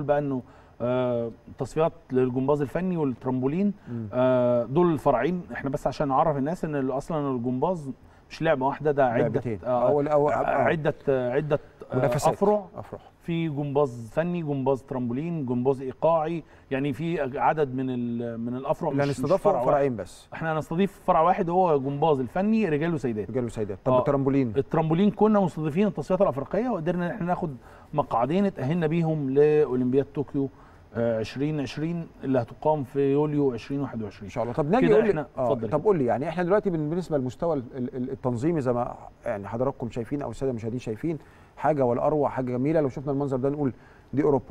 بقى انه آه، تصفيات للجمباز الفني والترامبولين آه، دول الفرعين احنا بس عشان نعرف الناس ان اصلا الجمباز مش لعبه واحده ده عده لعبتين. آه، أول- أول- آه. عده عده آه، منافسات افرع افرح في جمباز فني جمباز ترامبولين جمباز ايقاعي يعني في عدد من ال- من الافرع اللي مش- مش هنستضافوا فرع واحد. فرعين بس احنا هنستضيف فرع واحد هو جمباز الفني رجال وسيدات رجال وسيدات طب آه. الترامبولين الترامبولين كنا مستضيفين التصفيات الافريقيه وقدرنا ان احنا ناخد مقعدين اتاهلنا بيهم لاولمبياد طوكيو آه، 2020 اللي هتقام في يوليو 2021 ان شاء الله طب ناجي كده قول لي إحنا- آه. اتفضل. طب قول لي يعني احنا دلوقتي بالنسبه للمستوى ال- ال- التنظيمي زي ما يعني حضراتكم شايفين او الساده المشاهدين شايفين حاجه ولا اروع حاجه جميله لو شفنا المنظر ده نقول دي اوروبا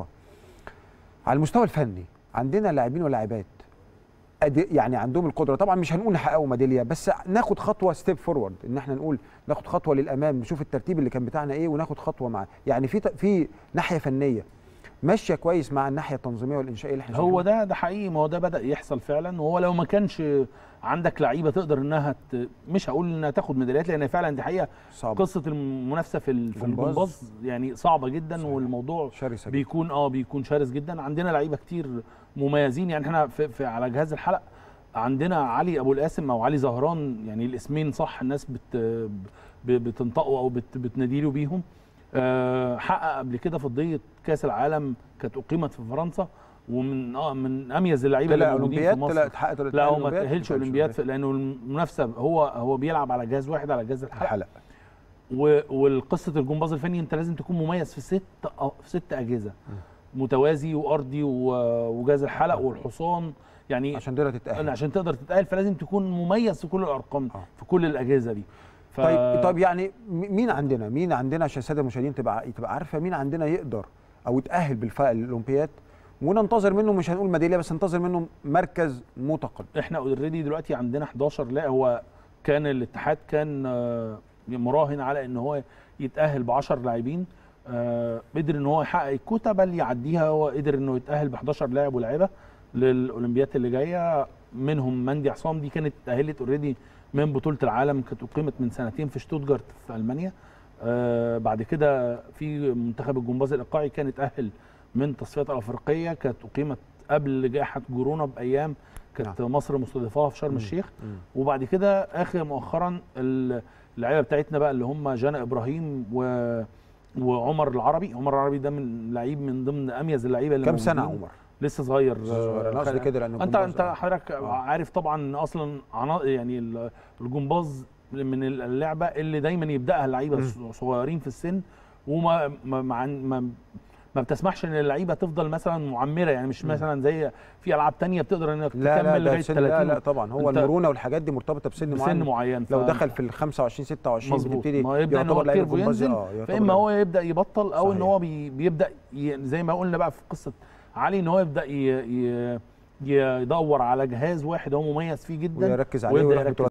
على المستوى الفني عندنا لاعبين ولاعبات أدي- يعني عندهم القدره طبعا مش هنقول نحققوا ميداليه بس ناخد خطوه ستيب فورورد ان احنا نقول ناخد خطوه للامام نشوف الترتيب اللي كان بتاعنا ايه وناخد خطوه معاه يعني في ت- في ناحيه فنيه ماشيه كويس مع الناحيه التنظيميه والانشائيه اللي احنا هو شايفينها؟ ده ده حقيقي ما هو ده بدا يحصل فعلا وهو لو ما كانش عندك لعيبه تقدر انها ت... مش هقول انها تاخد ميداليات لان فعلا دي حقيقه صعب قصه المنافسه في ال- في جمباز. الجمباز يعني صعبه جدا صحيح. والموضوع شرسه جدا. بيكون اه بيكون شرس جدا عندنا لعيبه كتير مميزين يعني احنا في, في على جهاز الحلق عندنا علي ابو القاسم او علي زهران يعني الاسمين صح الناس بت ب- بتنطقوا او بت بتناديله بيهم آه، حقق قبل كده فضيه كاس العالم كانت اقيمت في فرنسا ومن اه من اميز اللعيبه طلع اللي موجودين في اولمبياد طلع مصر اتحقق لا هو ما تاهلش اولمبياد في- لانه المنافسه هو هو بيلعب على جهاز واحد على جهاز الحلق الحلقه و- والقصه الجمباز الفني انت لازم تكون مميز في ست أ- في ست اجهزه متوازي وارضي و- وجهاز الحلق والحصان يعني عشان تقدر تتاهل عشان تقدر تتاهل فلازم تكون مميز في كل الارقام آه. في كل الاجهزه دي ف... طيب طيب يعني م- مين عندنا مين عندنا عشان الساده المشاهدين تبقى تبقى عارفه مين عندنا يقدر او يتاهل بالفعل الاولمبياد وننتظر منه مش هنقول ميداليه بس ننتظر منه مركز متقدم احنا اوريدي دلوقتي عندنا 11 لا هو كان الاتحاد كان آه، مراهن على ان هو يتاهل ب 10 لاعبين آه، قدر ان هو يحقق الكوتا بل يعديها هو قدر انه يتاهل ب 11 لاعب ولاعيبه للاولمبياد اللي جايه منهم مندي عصام دي كانت اتاهلت اوريدي من بطوله العالم كانت اقيمت من سنتين في شتوتجارت في المانيا آه بعد كده في منتخب الجمباز الايقاعي كان اتاهل من تصفيات الافريقيه كانت اقيمت قبل جائحه كورونا بايام كانت مصر مستضيفاها في شرم مم. الشيخ مم. وبعد كده اخر مؤخرا ال- اللعيبه بتاعتنا بقى اللي هم جانا ابراهيم و وعمر العربي عمر العربي ده من لعيب من ضمن اميز اللعيبه اللي كم سنه موجودين. عمر؟ لسه صغير صغير. انا قصدي خ- كده لانه انت الجمباز- انت آه. حضرتك آه. عارف طبعا ان اصلا عنا- يعني ال- الجمباز من اللعبه اللي دايما يبداها اللعيبه مم. صغيرين في السن وما ما ما, ما ما بتسمحش ان اللعيبه تفضل مثلا معمره يعني مش مم. مثلا زي في العاب تانية بتقدر انك لا لا تكمل ده لغايه سن 30 لا لا طبعا هو أنت المرونه والحاجات دي مرتبطه بسن بسن معين معين لو ف- دخل في ال 25 26 مظبوط بتبتدي ما يبدا ان هو يعتبر لعيب كيرفو جمباز ينزل اه يعتبر فاما لعيب. هو يبدا يبطل او ان صحيح. هو بي بيبدا ي... زي ما قلنا بقى في قصه علي ان هو يبدا ي... ي... يدور على جهاز واحد هو مميز فيه جدا ويركز عليه ويبدأ ويروح يركز بطولات